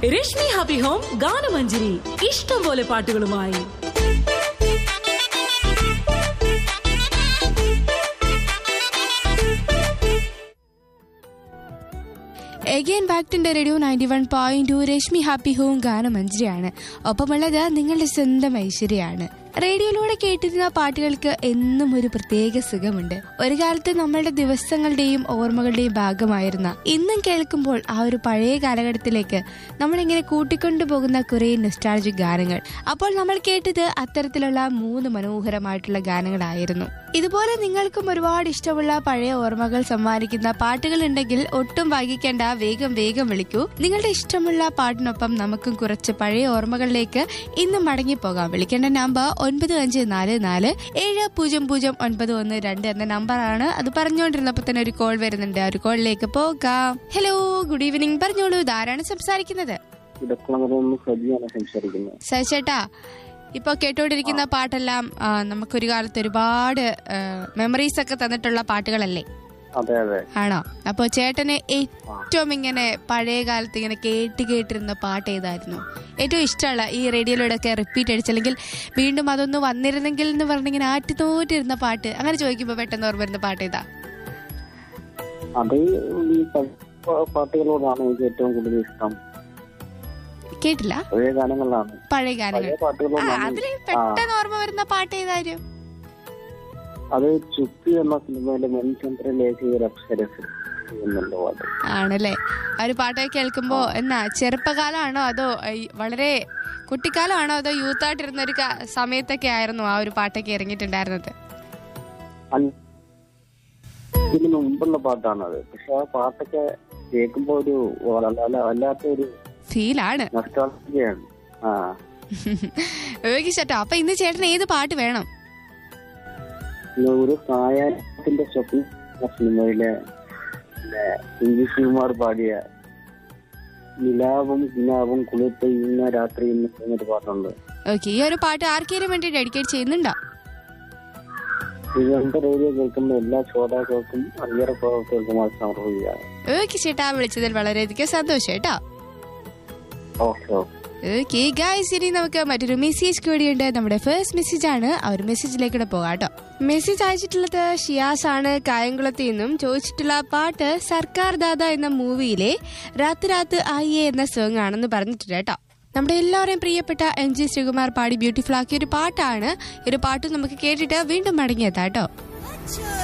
Rashmi happy home ഗാനമഞ്ജരി ഇഷ്ടം പോലെ പാട്ടുകളുമായി again back to radio ninety one point two Rashmi happy home ഗാനം മഞ്ജരിയാണ് ഒപ്പമുള്ളത് നിങ്ങളുടെ സ്വന്തം ഐശ്വര്യയാണ് റേഡിയോയിലൂടെ കേട്ടിരുന്ന പാട്ടുകൾക്ക് എന്നും ഒരു പ്രത്യേക സുഖമുണ്ട് ഒരു കാലത്ത് നമ്മളുടെ ദിവസങ്ങളുടെയും ഓർമ്മകളുടെയും ഭാഗമായിരുന്ന ഇന്നും കേൾക്കുമ്പോൾ ആ ഒരു പഴയ കാലഘട്ടത്തിലേക്ക് നമ്മളിങ്ങനെ കൂട്ടിക്കൊണ്ടുപോകുന്ന കുറെ നൊസ്റ്റാൾജിക് ഗാനങ്ങൾ അപ്പോൾ നമ്മൾ കേട്ടത് അത്തരത്തിലുള്ള മൂന്ന് മനോഹരമായിട്ടുള്ള ഗാനങ്ങളായിരുന്നു ഇതുപോലെ നിങ്ങൾക്കും ഒരുപാട് ഇഷ്ടമുള്ള പഴയ ഓർമ്മകൾ സമ്മാനിക്കുന്ന പാട്ടുകൾ ഉണ്ടെങ്കിൽ ഒട്ടും വൈകിക്കേണ്ട വേഗം വേഗം വിളിക്കൂ നിങ്ങളുടെ ഇഷ്ടമുള്ള പാട്ടിനൊപ്പം നമുക്കും കുറച്ച് പഴയ ഓർമ്മകളിലേക്ക് ഇന്ന് മടങ്ങിപ്പോകാം വിളിക്കേണ്ട നമ്പർ ഒൻപത് അഞ്ച് നാല് നാല് ഏഴ് പൂജ്യം പൂജ്യം ഒൻപത് ഒന്ന് രണ്ട് എന്ന നമ്പറാണ് അത് പറഞ്ഞുകൊണ്ടിരുന്നപ്പോ തന്നെ ഒരു കോൾ വരുന്നുണ്ട് ആ ഒരു കോളിലേക്ക് പോകാം ഹലോ ഗുഡ് ഈവനിങ് പറഞ്ഞോളൂ ഇതാരാണ് സംസാരിക്കുന്നത് ഇടക്കുളങ്ങരന്ന് സജിയാണ് സംസാരിക്കുന്നത് സച്ചേട്ടാ ഇപ്പൊ കേട്ടോണ്ടിരിക്കുന്ന പാട്ടെല്ലാം ആ, നമുക്കൊരു കാലത്ത് ഒരുപാട് മെമ്മറീസ് ഒക്കെ തന്നിട്ടുള്ള പാട്ടുകളല്ലേ അതെ അതെ ആണോ അപ്പൊ ചേട്ടന് ഏറ്റവും ഇങ്ങനെ പഴയ കാലത്ത് ഇങ്ങനെ കേട്ട് കേട്ടിരുന്ന പാട്ട് ഏതായിരുന്നു ഏറ്റവും ഇഷ്ടമുള്ള ഈ റേഡിയോയിലൂടെ ഒക്കെ റിപ്പീറ്റ് അടിച്ച് അല്ലെങ്കിൽ വീണ്ടും അതൊന്ന് വന്നിരുന്നെങ്കിൽ എന്ന് പറഞ്ഞിങ്ങനെ ആറ്റിത്തോറ്റിരുന്ന പാട്ട് അങ്ങനെ ചോദിക്കുമ്പോ പെട്ടെന്ന് ഓർമ്മ വരുന്ന പാട്ട് ഏതാ അത് ഈ പ- പാട്ടുകളോടാണ് എനിക്ക് ഏറ്റവും കൂടുതൽ ഇഷ്ടം കേട്ടില്ല പഴയ ഗാനങ്ങളിലാണ് പഴയ ഗാനങ്ങൾ പഴയ ആ പാട്ടുകളോടാണ് അതില് പെട്ടെന്ന് ഓർമ്മ വരുന്ന പാട്ട് ഏതായിരുന്നു അത് ചുക്കി എന്ന സിനിമയിലെ മെൻചന്ദ്ര ലേഖകർ അക്ഷരസ് എന്നുള്ള പാട്ട് ആണല്ലേ ആ ഒരു പാട്ടൊക്കെ കേൾക്കുമ്പോ എന്നാ ചെറുപ്പകാലമാണോ അതോ ഈ വളരെ കുട്ടിക്കാലമാണോ അതോ യൂത്ത് ആയിട്ടിരുന്ന ഒരു ക- സമയത്തൊക്കെ ആയിരുന്നു ആ ഒരു പാട്ടൊക്കെ ഇറങ്ങിയിട്ടുണ്ടായിരുന്നത് അല്ല, ഇതിന് മുമ്പുള്ള പാട്ടാണത് പക്ഷെ ആ പാട്ടൊക്കെ കേൾക്കുമ്പോ ഒരു വല്ല- വല്ലാത്ത ഒരു ഫീലാണ് നഷ്ടാണ് ആ ഓക്കെ ചേട്ടാ അപ്പൊ ഇന്ന് ചേട്ടൻ ഏത് പാട്ട് വേണം പിന്നെ ഒരു സായാഹ്നത്തിന്റെ സ്വപ്ന എന്ന സിനിമയിലെ പിന്നെ ഇംഗ്ലീഷ് കുമാർ പാടിയ നിലാവും കിനാവും കുളിപ്പെയ്യുന്ന രാത്രി എന്ന് പറയുന്നൊരു പാട്ടുണ്ട് ഓക്കെ ഈ ഒരു പാട്ട് ആർക്കെങ്കിലും വേണ്ടി ഡെഡിക്കേറ്റ് ചെയ്യുന്നുണ്ടോ ഇത് എന്റെ റേഡിയോ കേൾക്കുന്ന എല്ലാ ശ്രോതാക്കൾക്കും അയ്യറ പ്രവർത്തകർക്കും അത് സമർപ്പിക്കുകയാണ് ഓക്കെ ചേട്ടാ വിളിച്ചതിൽ വളരെയധികം സന്തോഷം കേട്ടോ ഓക്കെ ഓക്കെ ഓക്കെ ഗായ്സ് ഇനി നമുക്ക് മറ്റൊരു മെസ്സേജ് കൂടിയുണ്ട് നമ്മുടെ ഫസ്റ്റ് മെസ്സേജ് ആണ് ആ ഒരു മെസ്സേജിലേക്ക് പോകാം കേട്ടോ മെസ്സേജ് അയച്ചിട്ടുള്ളത് ഷിയാസ് ആണ് കായംകുളത്ത് നിന്നും ചോദിച്ചിട്ടുള്ള പാട്ട് സർക്കാർ ദാദ എന്ന മൂവിയിലെ രാത്ത് രാത്ത് ആയിയെ എന്ന സോങ് ആണെന്ന് പറഞ്ഞിട്ടുണ്ട് കേട്ടോ നമ്മുടെ എല്ലാവരെയും പ്രിയപ്പെട്ട എം ജി ശ്രീകുമാർ പാടി ബ്യൂട്ടിഫുൾ ആക്കിയ ഒരു പാട്ടാണ് ഈ ഒരു പാട്ട് നമുക്ക് കേട്ടിട്ട് വീണ്ടും മടങ്ങിയെത്താം കേട്ടോ